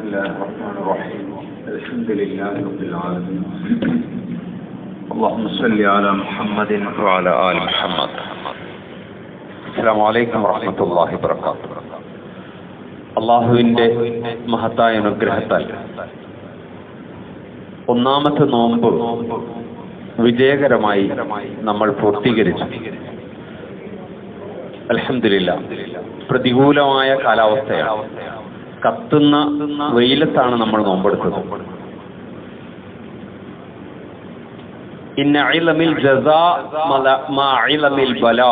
الله الرحمن الرحيم الحمد لله رب العالمين اللهم صل على محمد وعلى آل محمد السلام عليكم ورحمة الله وبركاته അള്ളാഹുവിന്റെ മഹത്തായ അനുഗ്രഹത്താൽ ഒന്നാമത്തെ നോമ്പ് വിജയകരമായി നമ്മൾ പൂർത്തീകരിച്ചു അലഹമില്ല പ്രതികൂലമായ കാലാവസ്ഥയാണ് കത്തുന്ന വെയിലത്താണ് നമ്മൾ നോമ്പെടുത്തത് ഇന്ന ഇലമിൽ ജസാ മല മാ ഇലമിൽ ബല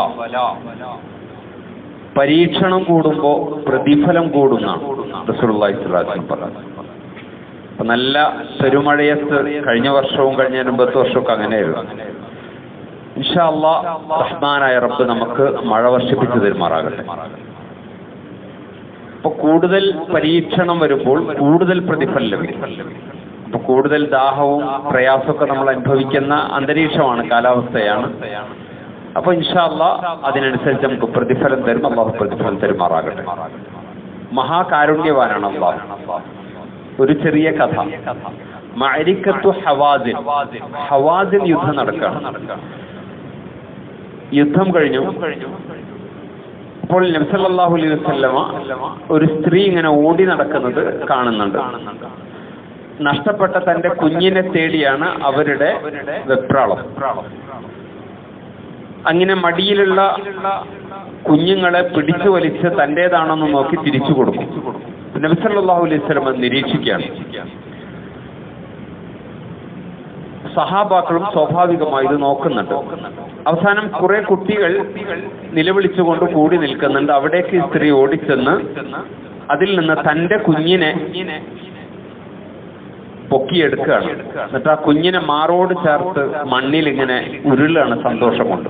പരീക്ഷണം കൂടുമ്പോ പ്രതിഫലം കൂടുന്നാണ് റസൂലുള്ളാഹി സ്വല്ലല്ലാഹു അലൈഹി വസല്ലം പറഞ്ഞത് അപ്പൊ നല്ല പെരുമഴയത്ത് കഴിഞ്ഞ വർഷവും കഴിഞ്ഞ മുമ്പത്തെ വർഷമൊക്കെ അങ്ങനെയായിരുന്നു ഇൻഷാ അല്ലാ റഹ്മാനായ റബ്ബ് നമുക്ക് മഴ വർഷിപ്പിച്ചു തരുമാറാകട്ടെ അപ്പൊ കൂടുതൽ പരീക്ഷണം വരുമ്പോൾ കൂടുതൽ പ്രതിഫലം ലഭിക്കും അപ്പൊ കൂടുതൽ ദാഹവും പ്രയാസമൊക്കെ നമ്മൾ അനുഭവിക്കുന്ന അന്തരീക്ഷമാണ് കാലാവസ്ഥയാണ് അപ്പൊ ഇൻഷാല്ല അതിനനുസരിച്ച് നമുക്ക് പ്രതിഫലം തരും അള്ളാഹു പ്രതിഫലം തരുമാറാകട്ടെ മഹാകാരുണ്യവാനാണ് അള്ളാഹു ഒരു ചെറിയ കഥ മരിക്കത്തു ഹവാസിൻ ഹവാസിൻ യുദ്ധം നടക്കുകയാണ് യുദ്ധം കഴിഞ്ഞു അപ്പോൾ നബ്സല്ലാഹു അലൈഹി വസല്ലമ ഒരു സ്ത്രീ ഇങ്ങനെ ഓടി നടക്കുന്നത് കാണുന്നുണ്ട് നഷ്ടപ്പെട്ട തന്റെ കുഞ്ഞിനെ തേടിയാണ് അവരുടെ വെപ്രാളം അങ്ങനെ മടിയിലുള്ള കുഞ്ഞുങ്ങളെ പിടിച്ചു വലിച്ച് തന്റേതാണെന്ന് നോക്കി തിരിച്ചു കൊടുക്കും നബിസല്ലാഹു അലൈഹി സ്വലമ നിരീക്ഷിക്കുകയാണ് സഹാബാക്കളും സ്വാഭാവികമായി ഇത് നോക്കുന്നുണ്ട് അവസാനം കുറെ കുട്ടികൾ നിലവിളിച്ചുകൊണ്ട് കൂടി നിൽക്കുന്നുണ്ട് അവിടേക്ക് ഈ സ്ത്രീ ഓടിച്ചെന്ന് അതിൽ നിന്ന് തന്റെ കുഞ്ഞിനെ പൊക്കിയെടുക്കുകയാണ് എന്നിട്ട് ആ കുഞ്ഞിനെ മാറോട് ചേർത്ത് മണ്ണിൽ ഇങ്ങനെ ഉരുളാണ് സന്തോഷം കൊണ്ട്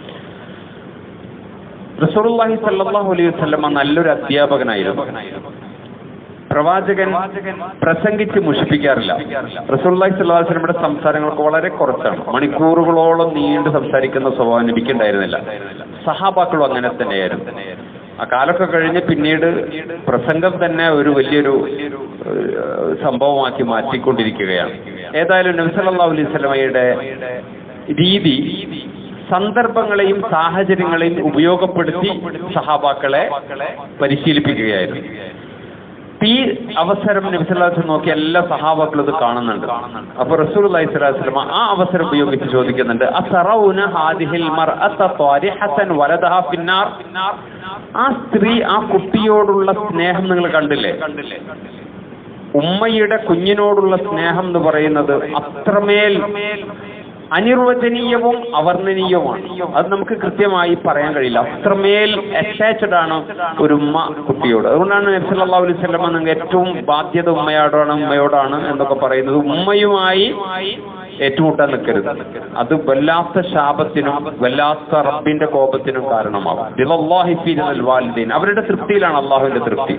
റസൂലുള്ളാഹി സല്ലല്ലാഹു അലൈഹി വസല്ലമ നല്ലൊരു അധ്യാപകനായിരുന്നു പ്രവാചകൻ പ്രസംഗിച്ച് മുഷിപ്പിക്കാറില്ല റസൂലുള്ളാഹി സ്വല്ലല്ലാഹു അലൈഹി വസല്ലമയുടെ സംസാരങ്ങളൊക്കെ വളരെ കുറച്ചാണ് മണിക്കൂറുകളോളം നീണ്ടു സംസാരിക്കുന്ന സ്വഭാവം എനിക്കുണ്ടായിരുന്നില്ല സഹാബാക്കളും അങ്ങനെ തന്നെയായിരുന്നു ആ കാലമൊക്കെ കഴിഞ്ഞ് പിന്നീട് പ്രസംഗം തന്നെ ഒരു വലിയൊരു സംഭവമാക്കി മാറ്റിക്കൊണ്ടിരിക്കുകയാണ് ഏതായാലും നബ്സല്ലാ അലൈഹി സ്വലമയുടെ രീതി സന്ദർഭങ്ങളെയും സാഹചര്യങ്ങളെയും ഉപയോഗപ്പെടുത്തി സഹാബാക്കളെ പരിശീലിപ്പിക്കുകയായിരുന്നു ഈ അവസരം നബിസ്വല്ലാസ് നോക്കി എല്ലാ സഹാബാക്കളും ഇത് കാണുന്നുണ്ട് അപ്പൊ റസൂൽ അലൈഹി സ്വലാസ്ലമ ആ അവസരം ഉപയോഗിച്ച് ചോദിക്കുന്നുണ്ട് അസറൗന ഹാദിഹിൽ മർഅത ത്വാരിഹതൻ വലദഹ ഫിന്നാർ ആ സ്ത്രീ ആ കുട്ടിയോടുള്ള സ്നേഹം നിങ്ങൾ കണ്ടില്ലേ ഉമ്മയുടെ കുഞ്ഞിനോടുള്ള സ്നേഹം എന്ന് പറയുന്നത് അത്രമേൽ അനിർവചനീയവും അവർണ്ണനീയവുമാണ് അത് നമുക്ക് കൃത്യമായി പറയാൻ കഴിയില്ല അത്രമേൽ അറ്റാച്ച്ഡ് ആണ് ഒരു ഉമ്മ കുട്ടിയോട് അതുകൊണ്ടാണ് നബ്സല്ലാ അലൈഹി സ്വലമ നിങ്ങൾ ഏറ്റവും ബാധ്യത ഉമ്മയോടാണ് ഉമ്മയോടാണ് എന്നൊക്കെ പറയുന്നത് ഉമ്മയുമായി ഏറ്റുമുട്ടാൻ നിൽക്കരുത് അത് വല്ലാത്ത ശാപത്തിനും വല്ലാത്ത റബ്ബിന്റെ കോപത്തിനും കാരണമാകും വാലിദീൻ അവരുടെ തൃപ്തിയിലാണ് അള്ളാഹുവിന്റെ തൃപ്തി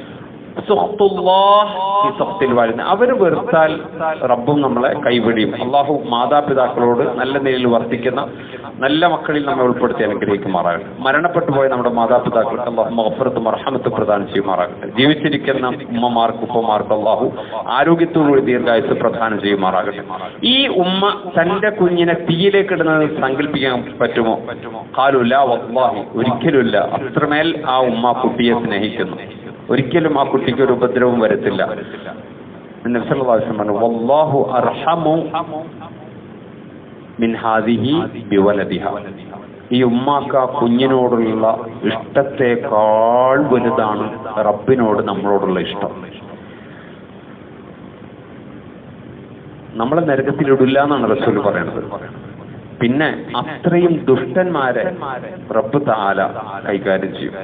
അവർ വെറുത്താൽ റബ്ബും നമ്മളെ കൈവിടിയും അള്ളാഹു മാതാപിതാക്കളോട് നല്ല നിലയിൽ വർത്തിക്കുന്ന നല്ല മക്കളിൽ നമ്മെ ഉൾപ്പെടുത്തി അനുഗ്രഹിക്കുമാറാകട്ടെ മരണപ്പെട്ടു പോയ നമ്മുടെ മാതാപിതാക്കൾക്ക് അള്ളാഹു മഹഫറത്തും അർഹമത്ത് പ്രദാനം ചെയ്യുമാറാകട്ടെ ജീവിച്ചിരിക്കുന്ന ഉമ്മമാർക്ക് ഉപ്പമാർക്ക് അള്ളാഹു ആരോഗ്യത്തോടുകൂടി ദീർഘായുസ് പ്രദാനം ചെയ്യുമാറാകട്ടെ ഈ ഉമ്മ തന്റെ കുഞ്ഞിനെ തീയിലേക്ക് ഇടുന്നത് സങ്കല്പിക്കാൻ പറ്റുമോ കാലുല്ല വല്ലാഹി ഒരിക്കലുമില്ല അത്രമേൽ ആ ഉമ്മ കുട്ടിയെ സ്നേഹിക്കുന്നു ഒരിക്കലും ആ കുട്ടിക്ക് ഒരു ഉപദ്രവം വരത്തില്ല വല്ലാഹു അർഹമു മിൻ ഹാദിഹി ബിവലദിഹ ഈ ഉമ്മാക്ക് ആ കുഞ്ഞിനോടുള്ള ഇഷ്ടത്തെക്കാൾ വലുതാണ് റബ്ബിനോട് നമ്മളോടുള്ള ഇഷ്ടം നമ്മളെ നരകത്തിലിടില്ല എന്നാണ് റസൂൽ പറയുന്നത് പിന്നെ അത്രയും ദുഷ്ടന്മാരെ റബ്ബ് താല കൈകാര്യം ചെയ്യും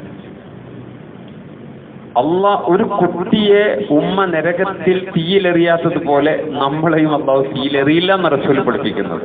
അള്ള ഒരു കുട്ടിയെ ഉമ്മ നരകത്തിൽ തീയിലെറിയാത്തതുപോലെ നമ്മളെയും അള്ളാഹു തീയിലെറിയില്ല എന്ന് റസൂൽ പഠിപ്പിക്കുന്നത്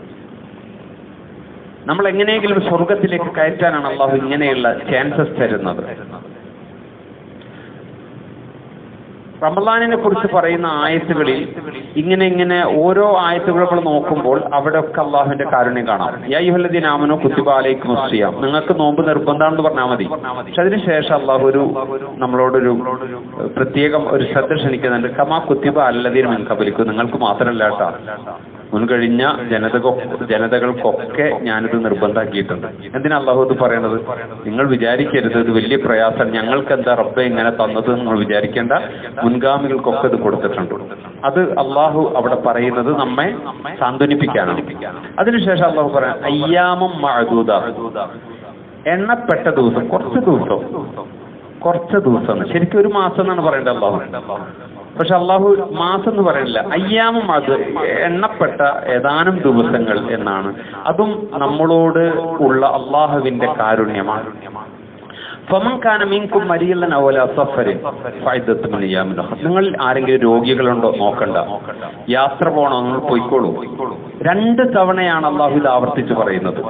നമ്മൾ എങ്ങനെയെങ്കിലും സ്വർഗത്തിലേക്ക് കയറ്റാനാണ് അള്ളാഹു ഇങ്ങനെയുള്ള ചാൻസസ് തരുന്നത് റമദാനിനെ കുറിച്ച് പറയുന്ന ആയത്തുകളിൽ ഇങ്ങനെ ഇങ്ങനെ ഓരോ ആയത്തുകൾ നമ്മൾ നോക്കുമ്പോൾ അവിടെയൊക്കെ അള്ളാഹുവിന്റെ കാരുണ്യം കാണാം യാഹുല്ലദീൻ ആമനോ കുത്തിബാലേക്ക് ചെയ്യാം നിങ്ങൾക്ക് നോമ്പ് നിർബന്ധമാണെന്ന് പറഞ്ഞാൽ മതി പക്ഷെ അതിനുശേഷം അള്ളാഹു ഒരു നമ്മളോടൊരു പ്രത്യേകം ഒരു ശ്രദ്ധ ക്ഷണിക്കുന്നുണ്ട് കമാ കുത്തിബ അല്ലതീൻ മുൻകബലിക്കും നിങ്ങൾക്ക് മാത്രമല്ല കേട്ടോ മുൻകഴിഞ്ഞ ജനതക ജനതകൾക്കൊക്കെ ഞാനിത് നിർബന്ധമാക്കിയിട്ടുണ്ട് എന്തിനാ അള്ളാഹു ഇത് പറയണത് നിങ്ങൾ വിചാരിക്കരുത് ഇത് വലിയ പ്രയാസം ഞങ്ങൾക്ക് എന്താ റബ്ബെ ഇങ്ങനെ തന്നത് നിങ്ങൾ വിചാരിക്കേണ്ട മുൻഗാമികൾക്കൊക്കെ ഇത് കൊടുത്തിട്ടുണ്ട് അത് അള്ളാഹു അവിടെ പറയുന്നത് നമ്മെ സാന്ത്വനിപ്പിക്കാനാണ് അതിനുശേഷം അള്ളാഹു പറയാം അയ്യാമം മഴദൂത എണ്ണപ്പെട്ട ദിവസം കുറച്ച് ദിവസം കുറച്ച് ദിവസം ശരിക്കും ഒരു മാസം എന്നാണ് പറയേണ്ടത് അള്ളാഹു പക്ഷെ അള്ളാഹു മാസം എന്ന് പറയുന്നില്ല അയ്യാമം അത് എണ്ണപ്പെട്ട ഏതാനും ദിവസങ്ങൾ എന്നാണ് അതും നമ്മളോട് ഉള്ള അള്ളാഹുവിന്റെ കാരുണ്യമാണ് ഫമൻ കാന മീൻകും മരിയല്ലൻ അവല സഫരിൻ ഫൈദത്തും നിയാമിനോ നിങ്ങൾ ആരെങ്കിലും രോഗികളുണ്ടോ നോക്കണ്ട യാത്ര പോകണോ നിങ്ങൾ പോയിക്കോളൂ രണ്ട് തവണയാണ് അള്ളാഹു ഇത് ആവർത്തിച്ച് പറയുന്നത്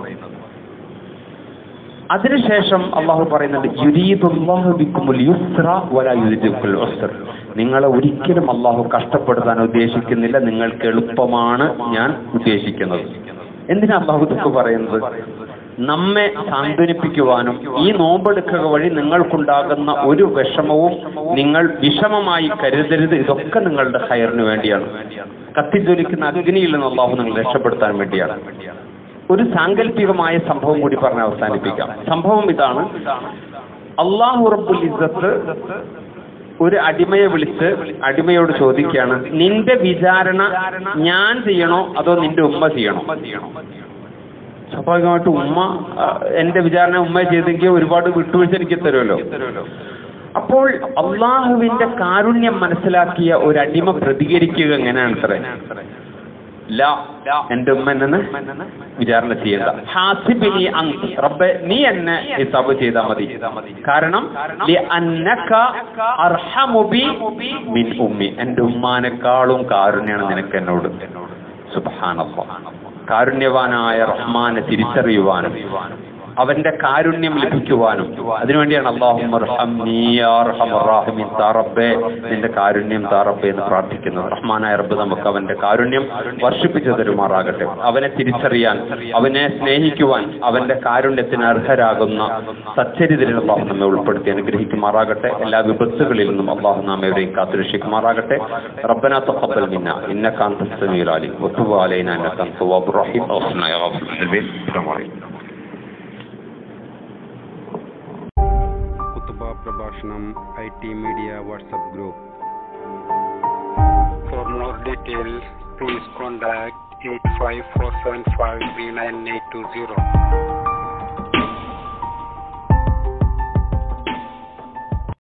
അതിനുശേഷം അള്ളാഹു പറയുന്നുണ്ട് യുരീദുല്ലാഹു ബിക്കുമുൽ യുസ്ര വലാ യുരീദുൽ ഉസ്ർ നിങ്ങളെ ഒരിക്കലും അള്ളാഹു കഷ്ടപ്പെടുത്താൻ ഉദ്ദേശിക്കുന്നില്ല നിങ്ങൾക്ക് എളുപ്പമാണ് ഞാൻ ഉദ്ദേശിക്കുന്നത് എന്തിനാ അള്ളാഹു ഇതൊക്കെ പറയുന്നത് നമ്മെ സാന്ത്വനിപ്പിക്കുവാനും ഈ നോമ്പെടുക്കുക വഴി നിങ്ങൾക്കുണ്ടാകുന്ന ഒരു വിഷമവും നിങ്ങൾ വിഷമമായി കരുതരുത് ഇതൊക്കെ നിങ്ങളുടെ ഹയറിന് വേണ്ടിയാണ് കത്തിജ്വലിക്കുന്ന അഗ്നിയിൽ നിന്ന് അള്ളാഹു നിങ്ങൾ രക്ഷപ്പെടുത്താൻ വേണ്ടിയാണ് ഒരു സാങ്കല്പികമായ സംഭവം കൂടി പറഞ്ഞ് അവസാനിപ്പിക്കാം സംഭവം ഇതാണ് അള്ളാഹു റബ്ബുൽ ഇസ്സത്ത് ഒരു അടിമയെ വിളിച്ച് അടിമയോട് ചോദിക്കുകയാണ് നിന്റെ വിചാരണ ഞാൻ ചെയ്യണോ അതോ നിന്റെ ഉമ്മ ചെയ്യണോ സ്വാഭാവികമായിട്ട് ഉമ്മ ആ, എന്റെ വിചാരണ ഉമ്മ ചെയ്തെങ്കിൽ ഒരുപാട് വിട്ടുവീഴ്ച എനിക്ക് തരുമല്ലോ അപ്പോൾ അള്ളാഹുവിന്റെ കാരുണ്യം മനസ്സിലാക്കിയ ഒരു അടിമ പ്രതികരിക്കുക എങ്ങനെയാണ് അത്രേ ലാ എന്റെ ഉമ്മ എന്നെ വിചാരണ ചെയ്യണ്ട ഹാസിബിനി അന്ത് റബ്ബെ നീ എന്നെ ഹിസാബ് ചെയ്താൽ മതി കാരണം ലി അന്നക അർഹമു ബി മിൻ ഉമ്മി എന്റെ ഉമ്മാനെക്കാളും കാരുണ്യാണ് നിനക്ക് എന്നോട് സുബ്ഹാനല്ലാഹ് കാരുണ്യവാനായ റഹ്മാനെ തിരിച്ചറിയുവാനും അവന്റെ കാരുണ്യം ലഭിക്കുവാനും അതിനുവേണ്ടിയാണ് അള്ളാഹുറബേ നിന്റെ കാരുണ്യം താറബ്ബെ എന്ന് പ്രാർത്ഥിക്കുന്നത് റഹ്മാനായ റബ്ബ് നമുക്ക് അവന്റെ കാരുണ്യം വർഷിപ്പിച്ചു തരുമാറാകട്ടെ അവനെ തിരിച്ചറിയാൻ അവനെ സ്നേഹിക്കുവാൻ അവന്റെ കാരുണ്യത്തിന് അർഹരാകുന്ന സച്ചരിതരിൽ അള്ളാഹു നമ്മെ ഉൾപ്പെടുത്തി അനുഗ്രഹിക്കുമാറാകട്ടെ എല്ലാ വിപത്തുകളിൽ നിന്നും അള്ളാഹു നാം എവരെയും കാത്തുരക്ഷിക്കുമാറാകട്ടെ റബ്ബന തഖബ്ബൽ മിന്ന ഇന്നക അൻത സമീഉൽ അലീം വതുബ് അലൈനാ ഇന്നക അൻത തവ്വാബുർ റഹീം അസ്സലാമു അലൈക്കും കുത്തുബ പ്രഭാഷണം I T media WhatsApp group For more details, please contact 854753980.